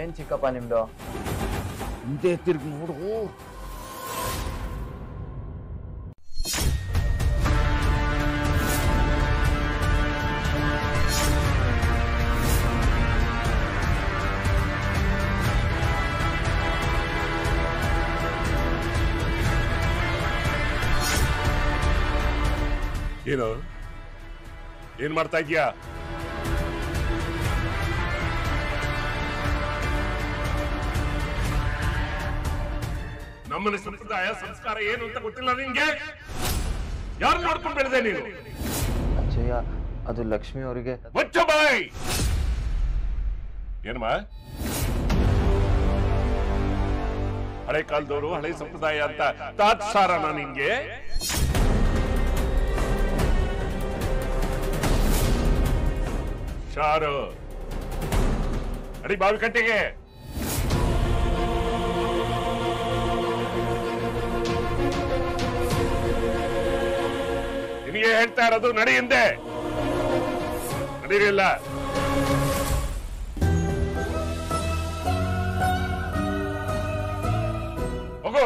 ಏನ್ ಚಿಕ್ಕಪ್ಪ ನಿಮ್ದು ಹಿಂದೆ ತಿರ್ಗಿ ನೋಡು ಏನು ಏನ್ ಮಾಡ್ತಾ ಇದೀಯಾ ನಮ್ಮನೆ ಸಂಪ್ರದಾಯ ಸಂಸ್ಕಾರ ಏನು ಅಂತ ಗೊತ್ತಿಲ್ಲ ನಿನ್ಗೆ ಯಾರು ನೋಡ್ಕೊಂಡು ಬೆಳೆದೆ ನೀನು ಅಜ್ಜಯ್ಯ ಅದು ಲಕ್ಷ್ಮಿ ಅವರಿಗೆ ಮುಚ್ಚ ಬಾಯ್ ಏನಮ್ಮ ಹಳೆ ಕಾಲದವರು ಹಳೆ ಸಂಪ್ರದಾಯ ಅಂತ ತಾತ್ಸಾರನ ನಿನ್ಗೆ ಶಾರು ಅಡಿ ಬಾವಿ ಕಟ್ಟೆಗೆ ನಿನಗೆ ಹೇಳ್ತಾ ಇರೋದು ನಡಿ ಹಿಂದೆ ನಡೀರಿಲ್ಲ ಹೋಗು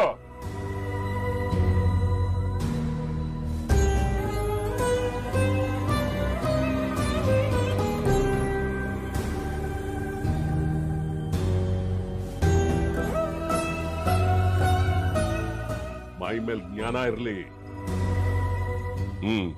ಬಾಯಿ ಮೇಲೆ ಜ್ಞಾನ ಇರಲಿ ಹ್ಮ್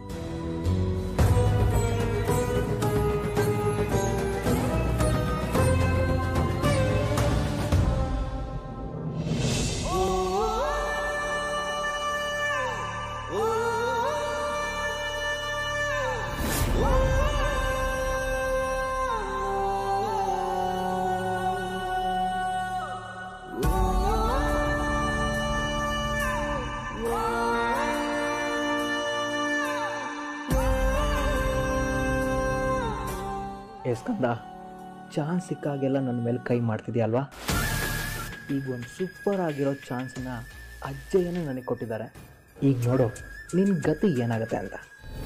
ಏ ಸ್ಕಂದ ಚಾನ್ಸ್ ಸಿಕ್ಕಾಗೆಲ್ಲ ನನ್ನ ಮೇಲೆ ಕೈ ಮಾಡ್ತಿದ್ಯಲ್ವಾ ಈಗ ಒಂದು ಸೂಪರ್ ಆಗಿರೋ ಚಾನ್ಸನ್ನ ಅಜ್ಜಯ್ಯನೇ ನನಗೆ ಕೊಟ್ಟಿದ್ದಾರೆ ಈಗ ನೋಡು ನಿನ್ನ ಗತಿ ಏನಾಗುತ್ತೆ ಅಂತ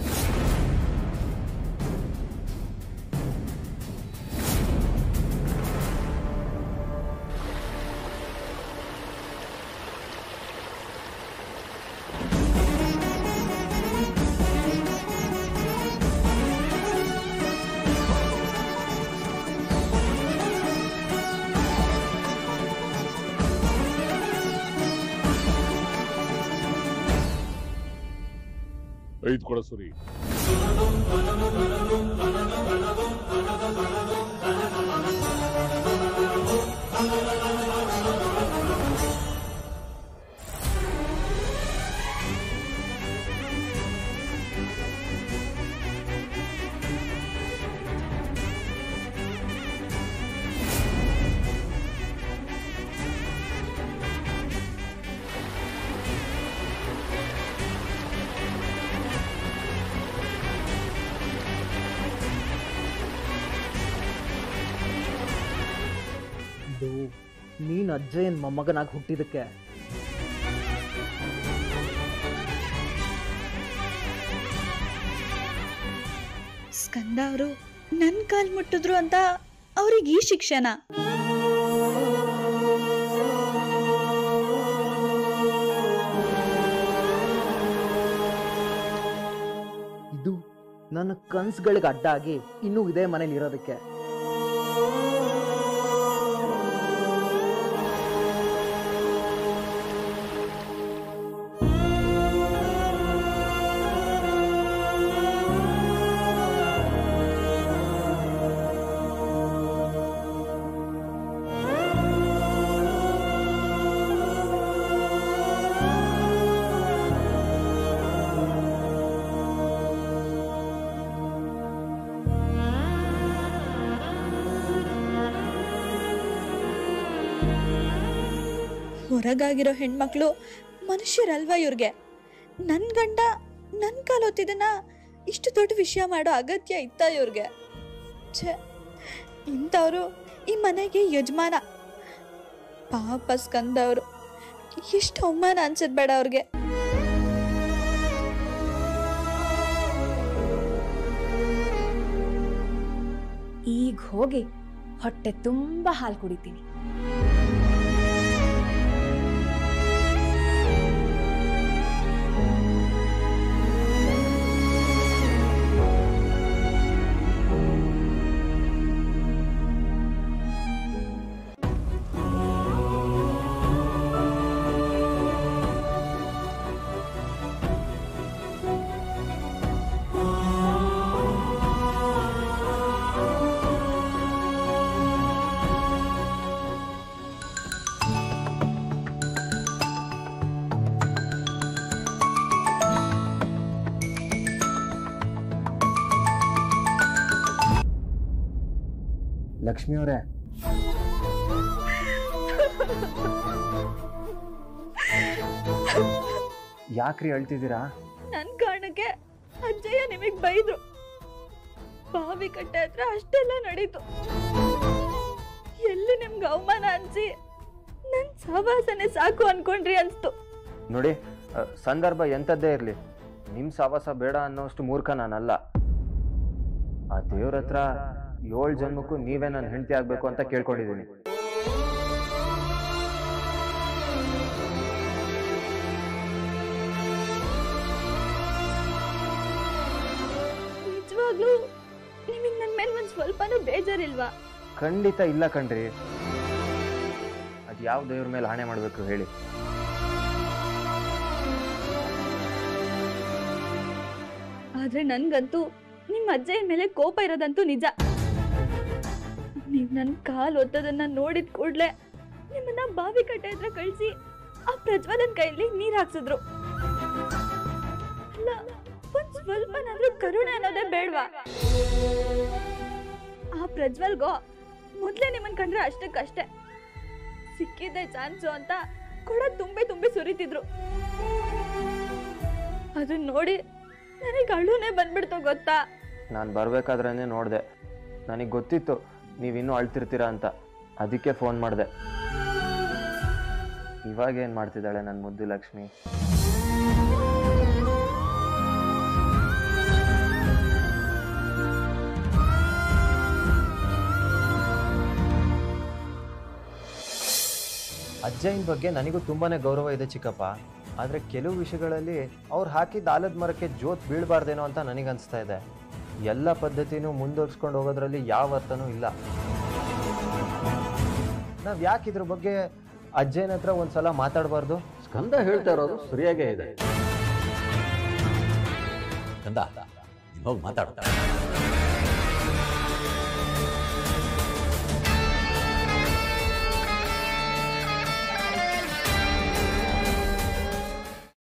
ಐದು ಕೊಡ ಸುರಿ ಇದು ನೀನು ಅಜ್ಜಯ್ಯನ ಮೊಮ್ಮಗನಾಗಿ ಹುಟ್ಟಿದಕ್ಕೆ ಸ್ಕಂದ ಅವರು ನನ್ನ ಕಾಲ್ ಮುಟ್ಟಿದ್ರು ಅಂತ ಅವ್ರಿಗೆ ಈ ಶಿಕ್ಷಣ ಇದು ನನ್ನ ಕನ್ಸುಗಳಿಗೆ ಅಡ್ಡ ಆಗಿ ಇನ್ನೂ ಇದೇ ಮನೇಲಿ ಇರೋದಕ್ಕೆ ಹೊರಗಾಗಿರೋ ಹೆಣ್ಮಕ್ಳು ಮನುಷ್ಯರಲ್ವಾ ಇವ್ರಿಗೆ ನನ್ನ ಗಂಡ ನನ್ನ ಕಾಲೊತ್ತಿದನ್ನ ಇಷ್ಟು ದೊಡ್ಡ ವಿಷಯ ಮಾಡೋ ಅಗತ್ಯ ಇತ್ತ ಇವ್ರಿಗೆ ಛೇ ಇಂಥವ್ರು ಈ ಮನೆಗೆ ಯಜಮಾನ ಪಾಪ ಸ್ಕಂದವ್ರು ಎಷ್ಟು ಅವಮಾನ ಅನ್ಸದ್ ಬೇಡ ಅವ್ರಿಗೆ ಈಗ ಹೋಗಿ ಹೊಟ್ಟೆ ತುಂಬ ಹಾಲು ಕುಡಿತೀನಿ ಲಕ್ಷ್ಮಿ ಅವರೇ ಯಾಕ್ರಿ ಅಳ್ತಿದ್ದೀರಾ ನನ್ ಕಾರಣಕ್ಕೆ ಅಜ್ಜಯ್ಯ ನಿಮಗ್ ಬೈದ್ರು ಬಾವಿ ಕಟ್ಟೆ ಹತ್ರ ಅಷ್ಟೆಲ್ಲ ನಡೀತು ಎಲ್ಲಿ ನಿಮ್ಗೆ ಅವಮಾನ ಅನ್ಸಿ ನನ್ ಸಹವಾಸನೆ ಸಾಕು ಅನ್ಕೊಂಡ್ರಿ ಅನ್ಸ್ತು ನೋಡಿ ಅ, ಸಂದರ್ಭ ಎಂಥದ್ದೇ ಇರಲಿ ನಿಮ್ಮ ಸಾವಾಸ ಬೇಡ ಅನ್ನೋಷ್ಟು ಮೂರ್ಖ ನಾನಲ್ಲ ಆ ದೇವ್ರ ಹತ್ರ ಏಳು ಜನ್ಮಕ್ಕೂ ನೀವೇ ನನ್ನ ಹೆಂಡತಿ ಆಗ್ಬೇಕು ಅಂತ ಕೇಳ್ಕೊಂಡಿದ್ದೀನಿ ನಿಜವಾಗ್ಲೂ ನಿಮಗ್ ನನ್ ಮೇಲೆ ಒಂದ್ ಸ್ವಲ್ಪನೂ ಬೇಜಾರಿಲ್ವಾ ಖಂಡಿತ ಇಲ್ಲ ಕಣ್ರಿ ಅದು ಯಾವ ದೇವ್ರ ಮೇಲೆ ಆಣೆ ಮಾಡಬೇಕು ಹೇಳಿ ಆದ್ರೆ ನನ್ಗಂತೂ ನಿಮ್ ಅಜ್ಜಯ್ಯನ ಮೇಲೆ ಕೋಪ ಇರೋದಂತೂ ನಿಜ ನೀವ್ ನನ್ ಕಾಲ್ ಒತ್ತೋದನ್ನ ನೋಡಿದ ಕೂಡ್ಲೆ ನಿಮ್ಮನ್ನ ಬಾವಿ ಕಟ್ಟೆ ಹತ್ರ ಕಳ್ಸಿ ಆ ಪ್ರಜ್ವಲನ್ ಕೈಲಿ ನೀರ್ ಹಾಕ್ಸಿದ್ರು ಅಲ್ಲ ಒಂದ್ ಸ್ವಲ್ಪನಾದ್ರೂ ಕರುಣೆ ಅನ್ನೋದೇ ಬೇಡ್ವಾ ಆ ಪ್ರಜ್ವಲ್ಗೋ ಮೊದ್ಲೇ ನಿಮ್ಮನ್ ಕಂಡ್ರೆ ಅಷ್ಟಕ್ಕಷ್ಟೇ ಸಿಕ್ಕಿದ್ದೆ ಚಾನ್ಸು ಅಂತ ಕೊಡ ತುಂಬಿ ತುಂಬಿ ಸುರಿತಿದ್ರು ಅದನ್ನ ನೋಡಿ ನನಗೆ ಅಳುನೇ ಬಂದ್ಬಿಡ್ತು ಗೊತ್ತಾ ನಾನು ಬರಬೇಕಾದ್ರೇ ನೋಡಿದೆ ನನಗೆ ಗೊತ್ತಿತ್ತು ನೀವಿನ್ನೂ ಅಳ್ತಿರ್ತೀರಾ ಅಂತ ಅದಕ್ಕೆ ಫೋನ್ ಮಾಡಿದೆ ಇವಾಗ ಏನು ಮಾಡ್ತಿದ್ದಾಳೆ ನನ್ನ ಮುದ್ದು ಲಕ್ಷ್ಮಿ ಅಜ್ಜಯ್ಯನ ಬಗ್ಗೆ ನನಗೂ ತುಂಬಾನೇ ಗೌರವ ಇದೆ ಚಿಕ್ಕಪ್ಪ ಆದರೆ ಕೆಲವು ವಿಷಯಗಳಲ್ಲಿ ಅವ್ರು ಹಾಕಿದ ಆಲದ ಮರಕ್ಕೆ ಜೋತ್ ಬೀಳಬಾರ್ದೇನೋ ಅಂತ ನನಗನ್ಸ್ತಾ ಇದೆ ಎಲ್ಲ ಪದ್ಧತಿನೂ ಮುಂದುವರ್ಸ್ಕೊಂಡು ಹೋಗೋದ್ರಲ್ಲಿ ಯಾವ ಅರ್ಥನೂ ಇಲ್ಲ ನಾವು ಯಾಕೆ ಇದ್ರ ಬಗ್ಗೆ ಅಜ್ಜಯ್ಯನ ಹತ್ರ ಒಂದ್ಸಲ ಮಾತಾಡಬಾರ್ದು ಸ್ಕಂದ ಹೇಳ್ತಾ ಇರೋದು ಸರಿಯಾಗೇ ಇದೆ ಕಂದ ನೀನ್ ಹೋಗಿ ಮಾತಾಡು